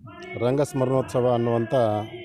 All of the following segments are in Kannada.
ರಂಗ ಸ್ಮರಣೋತ್ಸವ ಅನ್ನುವಂಥ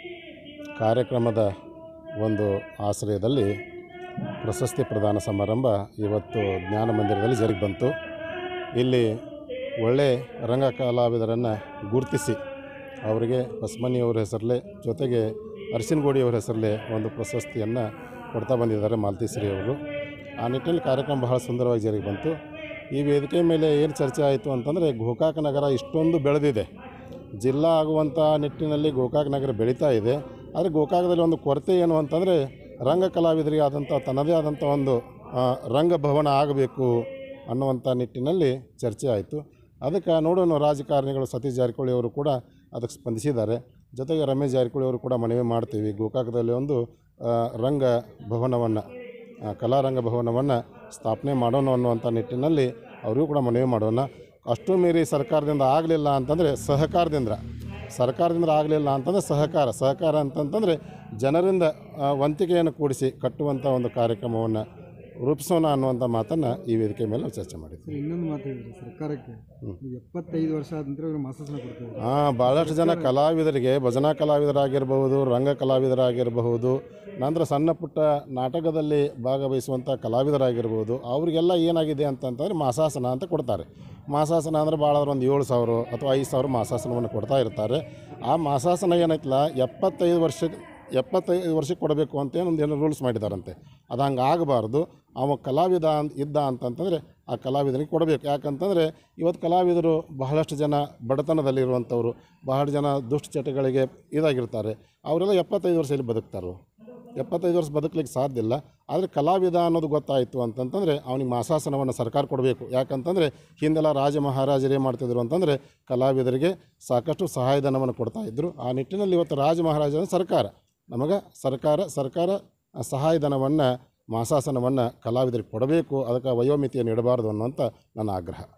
ಕಾರ್ಯಕ್ರಮದ ಒಂದು ಆಶ್ರಯದಲ್ಲಿ ಪ್ರಶಸ್ತಿ ಪ್ರದಾನ ಸಮಾರಂಭ ಇವತ್ತು ಜ್ಞಾನ ಮಂದಿರದಲ್ಲಿ ಜರುಗಿ ಬಂತು ಇಲ್ಲಿ ಒಳ್ಳೆ ರಂಗ ಕಲಾವಿದರನ್ನು ಗುರುತಿಸಿ ಅವರಿಗೆ ಹೊಸಮನಿಯವರ ಹೆಸರಲ್ಲೇ ಜೊತೆಗೆ ಅರಸಿನಗೋಡಿಯವರ ಹೆಸರಲ್ಲೇ ಒಂದು ಪ್ರಶಸ್ತಿಯನ್ನು ಕೊಡ್ತಾ ಬಂದಿದ್ದಾರೆ ಮಾಲತೀಶ್ರೀ ಅವರು ಆ ನಿಟ್ಟಿನಲ್ಲಿ ಕಾರ್ಯಕ್ರಮ ಬಹಳ ಸುಂದರವಾಗಿ ಜರುಗಿ ಬಂತು ಈ ವೇದಿಕೆ ಮೇಲೆ ಏನು ಚರ್ಚೆ ಆಯಿತು ಅಂತಂದರೆ ಗೋಕಾಕ ನಗರ ಇಷ್ಟೊಂದು ಬೆಳೆದಿದೆ ಜಿಲ್ಲಾ ಆಗುವಂಥ ನಿಟ್ಟಿನಲ್ಲಿ ಗೋಕಾಕ್ ನಗರ ಬೆಳೀತಾ ಇದೆ ಆದರೆ ಗೋಕಾಕದಲ್ಲಿ ಒಂದು ಕೊರತೆ ಏನು ಅಂತಂದರೆ ರಂಗ ಕಲಾವಿದರಿಗೆ ಆದಂಥ ತನ್ನದೇ ಆದಂಥ ಒಂದು ಆ, ರಂಗಭವನ ಆಗಬೇಕು ಅನ್ನುವಂಥ ನಿಟ್ಟಿನಲ್ಲಿ ಚರ್ಚೆ ಆಯಿತು ಅದಕ್ಕೆ ನೋಡೋಣ ರಾಜಕಾರಣಿಗಳು ಸತೀಶ್ ಜಾರಕಿಹೊಳಿ ಅವರು ಕೂಡ ಅದಕ್ಕೆ ಸ್ಪಂದಿಸಿದ್ದಾರೆ ಜೊತೆಗೆ ರಮೇಶ್ ಜಾರಕಿಹೊಳಿ ಅವರು ಕೂಡ ಮನವಿ ಮಾಡ್ತೀವಿ ಗೋಕಾಕದಲ್ಲಿ ಒಂದು ಆ, ರಂಗ ಭವನವನ್ನು ಆ, ಕಲಾರಂಗ ಭವನವನ್ನು ಸ್ಥಾಪನೆ ಮಾಡೋಣ ಅನ್ನುವಂಥ ನಿಟ್ಟಿನಲ್ಲಿ ಅವರಿಗೂ ಕೂಡ ಮನವಿ ಮಾಡೋಣ ಅಷ್ಟು ಮೀರಿ ಸರ್ಕಾರದಿಂದ ಆಗಲಿಲ್ಲ ಅಂತಂದರೆ ಸಹಕಾರದಿಂದ ಸರ್ಕಾರದಿಂದ ಆಗಲಿಲ್ಲ ಅಂತಂದರೆ ಸಹಕಾರ ಸಹಕಾರ ಅಂತಂತಂದರೆ ಜನರಿಂದ ಆ, ವಂತಿಗೆಯನ್ನು ಕೂಡಿಸಿ ಕಟ್ಟುವಂಥ ಒಂದು ಕಾರ್ಯಕ್ರಮವನ್ನು ರೂಪಿಸೋಣ ಅನ್ನುವಂಥ ಮಾತನ್ನು ಈ ವೇದಿಕೆ ಮೇಲೆ ನಾವು ಚರ್ಚೆ ಮಾಡಿದ್ವಿ ಸರ್ ಇನ್ನೊಂದು ಮಾತು ಹೇಳಿದ್ರಿ ಸರ್ಕಾರಕ್ಕೆ ಈಗ ಎಪ್ಪತ್ತೈದು ವರ್ಷ ಆದ ನಂತರ ಇವರು ಮಾಸಾಸನ ಕೊಡ್ತಾರೆ ಹಾಂ ಭಾಳಷ್ಟು ಜನ ಕಲಾವಿದರಿಗೆ ಭಜನಾ ಕಲಾವಿದರಾಗಿರಬಹುದು ರಂಗ ಕಲಾವಿದರಾಗಿರಬಹುದು ನಂತರ ಸಣ್ಣ ಪುಟ್ಟ ನಾಟಕದಲ್ಲಿ ಭಾಗವಹಿಸುವಂಥ ಕಲಾವಿದರಾಗಿರ್ಬೋದು ಅವರಿಗೆಲ್ಲ ಏನಾಗಿದೆ ಅಂತಂತಂದರೆ ಮಾಸಾಸನ ಅಂತ ಕೊಡ್ತಾರೆ ಮಾಸಾಸನ ಅಂದರೆ ಭಾಳ ಅಂದ್ರೆ ಒಂದು ಏಳು ಸಾವಿರ ಅಥವಾ ಐದು ಸಾವಿರ ಮಾಸಾಸನವನ್ನು ಕೊಡ್ತಾ ಇರ್ತಾರೆ ಆ ಮಾಸಾಸನ ಏನೈತಲ್ಲ ಎಪ್ಪತ್ತೈದು ವರ್ಷ ಎಪ್ಪತ್ತೈದು ವರ್ಷಕ್ಕೆ ಕೊಡಬೇಕು ಅಂತ ಒಂದು ಏನೋ ರೂಲ್ಸ್ ಮಾಡಿದಾರಂತೆ ಅದು ಹಂಗೆ ಆಗಬಾರ್ದು ಅವ ಕಲಾವಿದ ಅಂತ ಇದ್ದ ಅಂತಂತಂದರೆ ಆ ಕಲಾವಿದನಿಗೆ ಕೊಡಬೇಕು ಯಾಕಂತಂದರೆ ಇವತ್ತು ಕಲಾವಿದರು ಬಹಳಷ್ಟು ಜನ ಬಡತನದಲ್ಲಿರುವಂಥವ್ರು ಬಹಳ ಜನ ದುಷ್ಟಚಟಗಳಿಗೆ ಇದಾಗಿರ್ತಾರೆ ಅವರೆಲ್ಲ ಎಪ್ಪತ್ತೈದು ವರ್ಷ ಇಲ್ಲಿ ಬದುಕ್ತಾರೆ ಎಪ್ಪತ್ತೈದು ವರ್ಷ ಬದುಕಲಿಕ್ಕೆ ಸಾಧ್ಯ ಇಲ್ಲ ಆದರೆ ಕಲಾವಿದ ಅನ್ನೋದು ಗೊತ್ತಾಯಿತು ಅಂತಂತಂದರೆ ಅವನಿಗೆ ಮಾಸಾಸನವನ್ನು ಸರ್ಕಾರ ಕೊಡಬೇಕು ಯಾಕಂತಂದರೆ ಹಿಂದೆಲ್ಲ ರಾಜ ಮಹಾರಾಜರು ಏನು ಮಾಡ್ತಿದ್ರು ಅಂತಂದರೆ ಕಲಾವಿದರಿಗೆ ಸಾಕಷ್ಟು ಸಹಾಯಧನವನ್ನು ಕೊಡ್ತಾ ಇದ್ದರು ಆ ನಿಟ್ಟಿನಲ್ಲಿ ಇವತ್ತು ರಾಜ ಮಹಾರಾಜರ ಸರ್ಕಾರ ನಮಗೆ ಸರ್ಕಾರ ಸರ್ಕಾರ ಆ ಸಹಾಯಧನವನ್ನು ಮಾಸಾಸನವನ್ನು ಕಲಾವಿದರಿಗೆ ಕೊಡಬೇಕು ಅದಕ್ಕೆ ವಯೋಮಿತಿಯನ್ನು ಇಡಬಾರ್ದು ಅನ್ನುವಂಥ ನನ್ನ ಆಗ್ರಹ